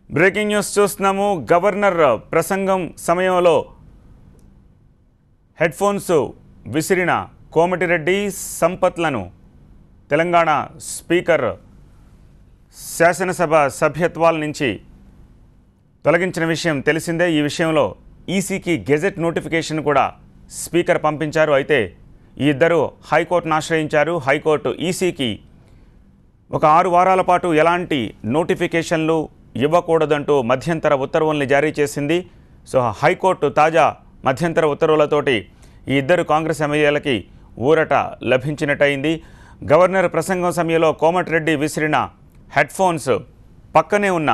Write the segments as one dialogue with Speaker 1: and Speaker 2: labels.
Speaker 1: breaking news చూస్తున్నాము governor ప్రసంగం సమయంలో హెడ్ ఫోన్స్ విసిరిన కోమటిరెడ్డి సంపత్లను తెలంగాణ స్పీకర్ శాసనసభ సభ్యత్వాల నుంచి తొలగించిన విషయం తెలిసిందే ఈ విషయంలో ఈసీకి గెజెట్ నోటిఫికేషన్ కూడా స్పీకర్ పంపించారు అయితే ఈ ఇద్దరు హైకోర్టును ఆశ్రయించారు హైకోర్టు ఈసీకి ఒక ఆరు వారాల పాటు ఎలాంటి నోటిఫికేషన్లు ఇవ్వకూడదంటూ మధ్యంతర ఉత్తర్వుల్ని జారీ చేసింది సో హైకోర్టు తాజా మధ్యంతర ఉత్తర్వులతోటి ఈ ఇద్దరు కాంగ్రెస్ ఎమ్మెల్యేలకి ఊరట లభించినట్టయింది గవర్నర్ ప్రసంగం సమయంలో కోమటిరెడ్డి విసిరిన హెడ్ ఫోన్స్ పక్కనే ఉన్న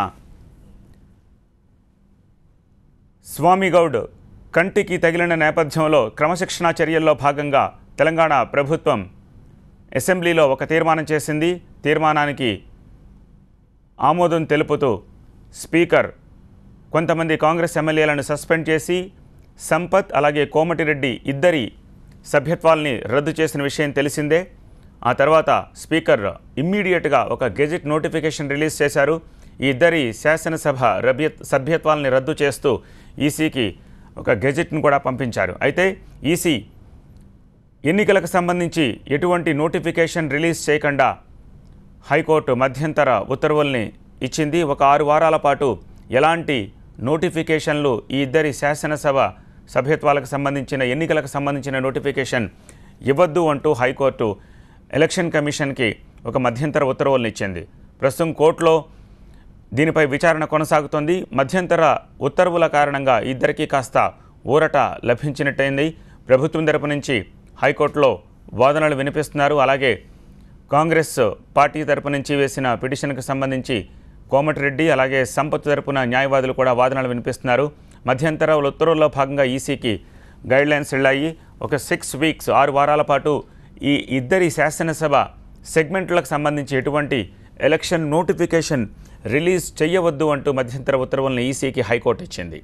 Speaker 1: స్వామిగౌడ్ కంటికి తగిలిన నేపథ్యంలో క్రమశిక్షణా చర్యల్లో భాగంగా తెలంగాణ ప్రభుత్వం అసెంబ్లీలో ఒక తీర్మానం చేసింది తీర్మానానికి ఆమోదం తెలుపుతూ స్పీకర్ కొంతమంది కాంగ్రెస్ ఎమ్మెల్యేలను సస్పెండ్ చేసి సంపత్ అలాగే కోమటిరెడ్డి ఇద్దరి సభ్యత్వాల్ని రద్దు చేసిన విషయం తెలిసిందే ఆ తర్వాత స్పీకర్ ఇమ్మీడియట్గా ఒక గెజెట్ నోటిఫికేషన్ రిలీజ్ చేశారు ఈ ఇద్దరి శాసనసభ రభ్య సభ్యత్వాల్ని రద్దు చేస్తూ ఈసీకి ఒక గెజెట్ను కూడా పంపించారు అయితే ఈసీ ఎన్నికలకు సంబంధించి ఎటువంటి నోటిఫికేషన్ రిలీజ్ చేయకుండా హైకోర్టు మధ్యంతర ఉత్తర్వుల్ని ఇచ్చింది ఒక ఆరు వారాల పాటు ఎలాంటి నోటిఫికేషన్లు ఈ ఇద్దరి శాసనసభ సభ్యత్వాలకు సంబంధించిన ఎన్నికలకు సంబంధించిన నోటిఫికేషన్ ఇవ్వద్దు అంటూ హైకోర్టు ఎలక్షన్ కమిషన్కి ఒక మధ్యంతర ఉత్తర్వులను ఇచ్చింది ప్రస్తుతం కోర్టులో దీనిపై విచారణ కొనసాగుతోంది మధ్యంతర ఉత్తర్వుల కారణంగా ఇద్దరికీ కాస్త ఊరట లభించినట్టయింది ప్రభుత్వం తరపు నుంచి హైకోర్టులో వాదనలు వినిపిస్తున్నారు అలాగే కాంగ్రెస్ పార్టీ తరపు నుంచి వేసిన పిటిషన్కు సంబంధించి కోమటిరెడ్డి అలాగే సంపత్ తరపున న్యాయవాదులు కూడా వాదనలు వినిపిస్తున్నారు మధ్యంతర ఉత్తర్వుల్లో భాగంగా ఈసీకి గైడ్లైన్స్ వెళ్ళాయి ఒక సిక్స్ వీక్స్ ఆరు వారాల పాటు ఈ ఇద్దరి శాసనసభ సెగ్మెంట్లకు సంబంధించి ఎటువంటి ఎలక్షన్ నోటిఫికేషన్ రిలీజ్ చేయవద్దు అంటూ మధ్యంతర ఉత్తర్వులను ఈసీకి హైకోర్టు ఇచ్చింది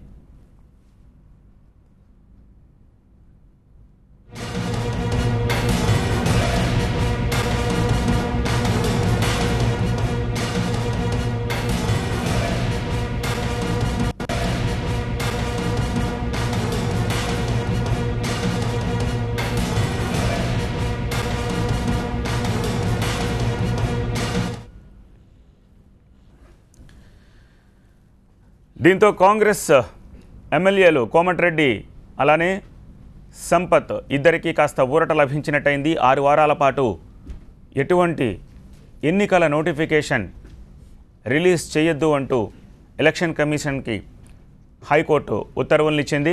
Speaker 1: దీంతో కాంగ్రెస్ ఎమ్మెల్యేలు కోమటిరెడ్డి అలానే సంపత్ ఇద్దరికీ కాస్త ఊరట లభించినట్టయింది ఆరు వారాల పాటు ఎటువంటి ఎన్నికల నోటిఫికేషన్ రిలీజ్ చేయొద్దు అంటూ ఎలక్షన్ కమిషన్కి హైకోర్టు ఉత్తర్వులను ఇచ్చింది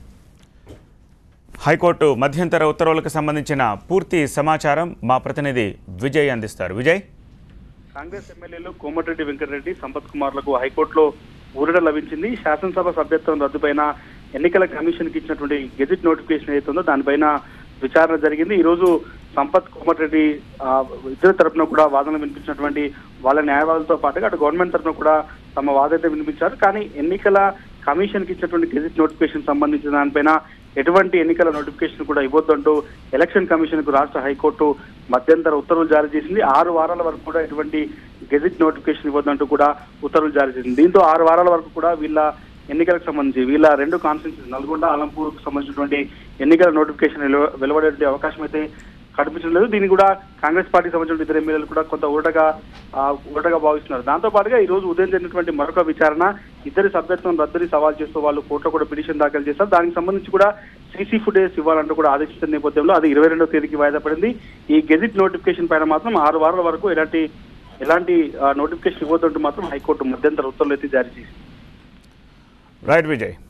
Speaker 1: హైకోర్టు మధ్యంతర ఉత్తర్వులకు సంబంధించిన పూర్తి సమాచారం మా ప్రతినిధి విజయ్ అందిస్తారు విజయ్
Speaker 2: కాంగ్రెస్ ఎమ్మెల్యేలు కోమటిరెడ్డి వెంకటరెడ్డి సంపత్ కుమార్లకు హైకోర్టులో ఊరట లభించింది శాసనసభ సభ్యత్వం రద్దుపైన ఎన్నికల కమిషన్ కి ఇచ్చినటువంటి గెజిట్ నోటిఫికేషన్ ఏదైతే ఉందో దానిపైన విచారణ జరిగింది ఈ రోజు సంపత్ కోమటిరెడ్డి ఆ, ఇద్దరు తరపున కూడా వాదనలు వినిపించినటువంటి వాళ్ళ న్యాయవాదులతో పాటుగా అటు గవర్నమెంట్ తరపున కూడా తమ వాదైతే వినిపించారు కానీ ఎన్నికల కమిషన్ కి ఇచ్చినటువంటి గెజిట్ నోటిఫికేషన్ సంబంధించిన దానిపైన ఎటువంటి ఎన్నికల నోటిఫికేషన్ కూడా ఇవ్వొద్దంటూ ఎలక్షన్ కమిషన్ కు రాష్ట్ర హైకోర్టు మధ్యంతర ఉత్తర్వులు జారీ చేసింది ఆరు వారాల వరకు కూడా ఎటువంటి గెజిట్ నోటిఫికేషన్ ఇవ్వద్దంటూ కూడా ఉత్తర్వులు జారీ చేసింది దీంతో ఆరు వారాల వరకు కూడా వీళ్ళ ఎన్నికలకు సంబంధించి వీళ్ళ రెండు కాన్స్టిట్యూన్సీ నల్గొండ అలంపూర్ కు సంబంధించినటువంటి ఎన్నికల నోటిఫికేషన్ వెలువ- వెలువడే అవకాశం అయితే కనిపించడం లేదు దీన్ని కూడా కాంగ్రెస్ పార్టీకి సంబంధించిన ఇద్దరు ఎమ్మెల్యేలు కూడా కొంత ఊరటగా ఆ, ఊరటగా భావిస్తున్నారు దాంతో పాటుగా ఈ రోజు ఉదయం జరిగినటువంటి మరొక విచారణ ఇద్దరి సభ్యత్వం రద్దుని సవాల్ చేస్తూ వాళ్ళు కోర్టులో కూడా పిటిషన్ దాఖలు చేశారు దానికి సంబంధించి కూడా సీసీ ఫుటేజ్ ఇవ్వాలంటూ కూడా ఆదేశించిన నేపథ్యంలో అది ఇరవై రెండో తేదీకి వాయిదా పడింది ఈ గెజిట్ నోటిఫికేషన్ పైన మాత్రం ఆరు వారాల వరకు ఎలాంటి ఎలాంటి నోటిఫికేషన్ ఇవ్వద్దంటూ మాత్రం హైకోర్టు మధ్యంతర ఉత్తర్వులు అయితే జారీ చేసింది
Speaker 1: రైట్ విజయ్